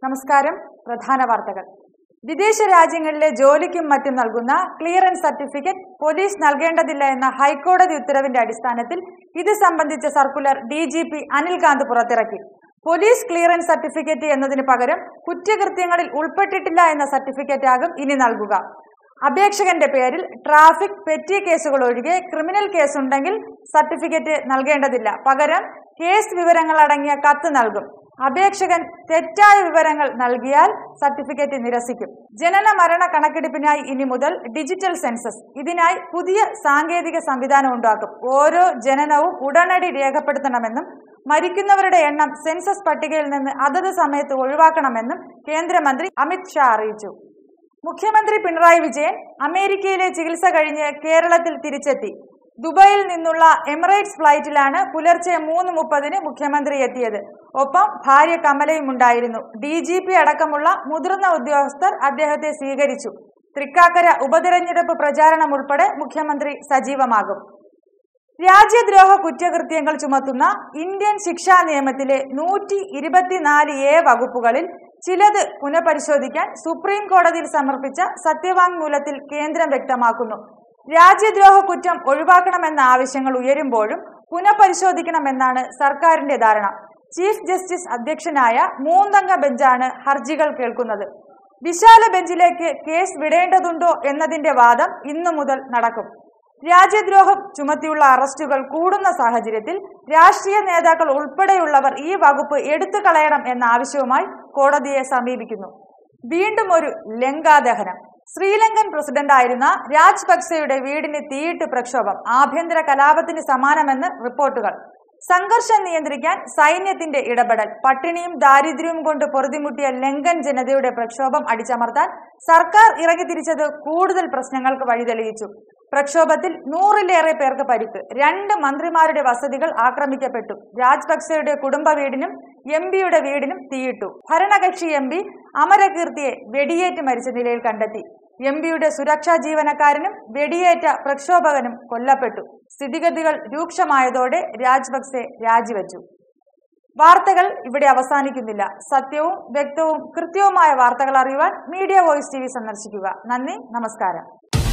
നമസ്കാരം പ്രധാന വാർത്തകൾ വിദേശ രാജ്യങ്ങളിലെ ജോലിക്കും മറ്റും നൽകുന്ന ക്ലിയറൻസ് സർട്ടിഫിക്കറ്റ് പോലീസ് നൽകേണ്ടതില്ല എന്ന ഹൈക്കോടതി ഉത്തരവിന്റെ അടിസ്ഥാനത്തിൽ ഇത് സംബന്ധിച്ച circular D G P Anilkant പുറത്തിറക്കി പോലീസ് ക്ലിയറൻസ് സർട്ടിഫിക്കറ്റ് എന്നതിന് പകരം കുറ്റകൃത്യങ്ങളിൽ ഉൾപ്പെട്ടിട്ടില്ല എന്ന സർട്ടിഫിക്കറ്റ് ആകും ഇനി നൽകുക അപേക്ഷകന്റെ പേരിൽ ട്രാഫിക് പെറ്റി കേസുകൾ ഒഴികെ ക്രിമിനൽ കേസുണ്ടെങ്കിൽ സർട്ടിഫിക്കറ്റ് നൽകേണ്ടതില്ല പകരം കേസ് വിവരങ്ങൾ അടങ്ങിയ കത്ത് നൽകും അപേക്ഷകൻ തെറ്റായ വിവരങ്ങൾ നൽകിയാൽ സർട്ടിഫിക്കറ്റ് നിരസിക്കും ജനന മരണ കണക്കെടുപ്പിനായി ഇനി മുതൽ ഡിജിറ്റൽ സെൻസസ് ഇതിനായി പുതിയ സാങ്കേതിക സംവിധാനം ഉണ്ടാക്കും ഓരോ ജനനവും ഉടനടി രേഖപ്പെടുത്തണമെന്നും മരിക്കുന്നവരുടെ എണ്ണം സെൻസസ് പട്ടികയിൽ നിന്ന് അതത് സമയത്ത് ഒഴിവാക്കണമെന്നും കേന്ദ്രമന്ത്രി അമിത് ഷാ അറിയിച്ചു മുഖ്യമന്ത്രി പിണറായി വിജയൻ അമേരിക്കയിലെ ചികിത്സ കഴിഞ്ഞ് കേരളത്തിൽ തിരിച്ചെത്തി ദുബായിൽ നിന്നുള്ള എമിറേറ്റ്സ് ഫ്ലൈറ്റിലാണ് പുലർച്ചെ മൂന്ന് മുപ്പതിന് മുഖ്യമന്ത്രി എത്തിയത് ഒപ്പം ഭാര്യ കമലയും ഉണ്ടായിരുന്നു ഡി ജി പി അടക്കമുള്ള മുതിർന്ന ഉദ്യോഗസ്ഥർ അദ്ദേഹത്തെ സ്വീകരിച്ചു തൃക്കാക്കര ഉപതെരഞ്ഞെടുപ്പ് പ്രചാരണം ഉൾപ്പെടെ മുഖ്യമന്ത്രി സജീവമാകും രാജ്യദ്രോഹ കുറ്റകൃത്യങ്ങൾ ചുമത്തുന്ന ഇന്ത്യൻ ശിക്ഷാ നിയമത്തിലെ നൂറ്റി ഇരുപത്തിനാല് എ വകുപ്പുകളിൽ ചിലത് പുനഃപരിശോധിക്കാൻ സുപ്രീം കോടതിയിൽ സമർപ്പിച്ച സത്യവാങ്മൂലത്തിൽ കേന്ദ്രം വ്യക്തമാക്കുന്നു രാജ്യദ്രോഹ കുറ്റം ഒഴിവാക്കണമെന്ന ആവശ്യങ്ങൾ ഉയരുമ്പോഴും പുനഃപരിശോധിക്കണമെന്നാണ് സർക്കാരിന്റെ ധാരണ ചീഫ് ജസ്റ്റിസ് അധ്യക്ഷനായ മൂന്നംഗ ബെഞ്ചാണ് ഹർജികൾ കേൾക്കുന്നത് വിശാല ബെഞ്ചിലേക്ക് കേസ് വിടേണ്ടതുണ്ടോ എന്നതിന്റെ വാദം ഇന്നു മുതൽ നടക്കും രാജ്യദ്രോഹം ചുമത്തിയുള്ള അറസ്റ്റുകൾ കൂടുന്ന സാഹചര്യത്തിൽ രാഷ്ട്രീയ നേതാക്കൾ ഉൾപ്പെടെയുള്ളവർ ഈ വകുപ്പ് എടുത്തു കളയണം എന്ന ആവശ്യവുമായി കോടതിയെ സമീപിക്കുന്നു വീണ്ടും ഒരു ലങ്കാദഹനം ശ്രീലങ്കൻ പ്രസിഡന്റായിരുന്ന രാജ്പക്സെയുടെ വീടിന് തീയിട്ട് പ്രക്ഷോഭം ആഭ്യന്തര കലാപത്തിന് സമാനമെന്ന് റിപ്പോർട്ടുകൾ സംഘർഷം നിയന്ത്രിക്കാൻ സൈന്യത്തിന്റെ ഇടപെടൽ പട്ടിണിയും ദാരിദ്ര്യവും കൊണ്ട് പൊറുതിമുട്ടിയ ലങ്കൻ ജനതയുടെ പ്രക്ഷോഭം അടിച്ചമർത്താൻ സർക്കാർ ഇറങ്ങിത്തിരിച്ചത് കൂടുതൽ പ്രശ്നങ്ങൾക്ക് വഴിതെളിയിച്ചു പ്രക്ഷോഭത്തിൽ നൂറിലേറെ പേർക്ക് പരിക്ക് രണ്ട് മന്ത്രിമാരുടെ വസതികൾ ആക്രമിക്കപ്പെട്ടു രാജ്പക്സെയുടെ കുടുംബ വീടിനും എം പിയുടെ വീടിനും തീയിട്ടു ഭരണകക്ഷി എം പി അമരകീർത്തിയെ വെടിയേറ്റ് മരിച്ച നിലയിൽ കണ്ടെത്തി എം പിയുടെ സുരക്ഷാ ജീവനക്കാരനും വെടിയേറ്റ പ്രക്ഷോഭകനും കൊല്ലപ്പെട്ടു സ്ഥിതിഗതികൾ രൂക്ഷമായതോടെ രാജ്പക്സെ രാജിവെച്ചു വാർത്തകൾ ഇവിടെ അവസാനിക്കുന്നില്ല സത്യവും വ്യക്തവും കൃത്യവുമായ വാർത്തകൾ അറിയുവാൻ മീഡിയ വോയിസ് ടി സന്ദർശിക്കുക നന്ദി നമസ്കാരം